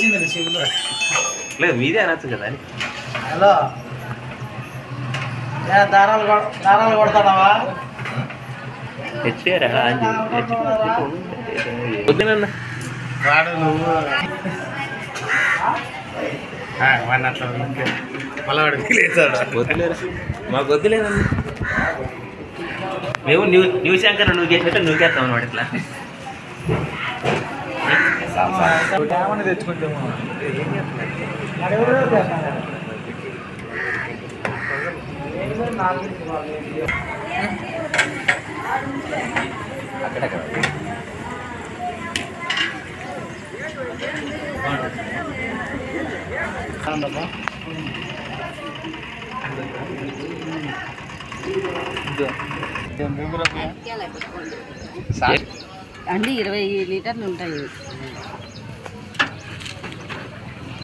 వచ్చింది శివులు లేదు మీదే అనొచ్చు కదా అని హలో ఏ దారాలు కొడ- దారాలు కొడతాడావా హెచ్ఆర్ వద్దునన్న వాడు నువ్వు వాడిని అట్లా మళ్ళీ వాడు ఫీల్ అవుతాడు వద్దులేరా మాకు వద్దులేదన్న మేము న్యూ న్యూస్ యాంకర్ నువ్వు చేసినట్టు నువ్వు చేస్తాం అనమాట ఇట్లా తెచ్చుకుంటాము అక్కడక్కడ అన్ని ఇరవై లీటర్లు ఉంటాయి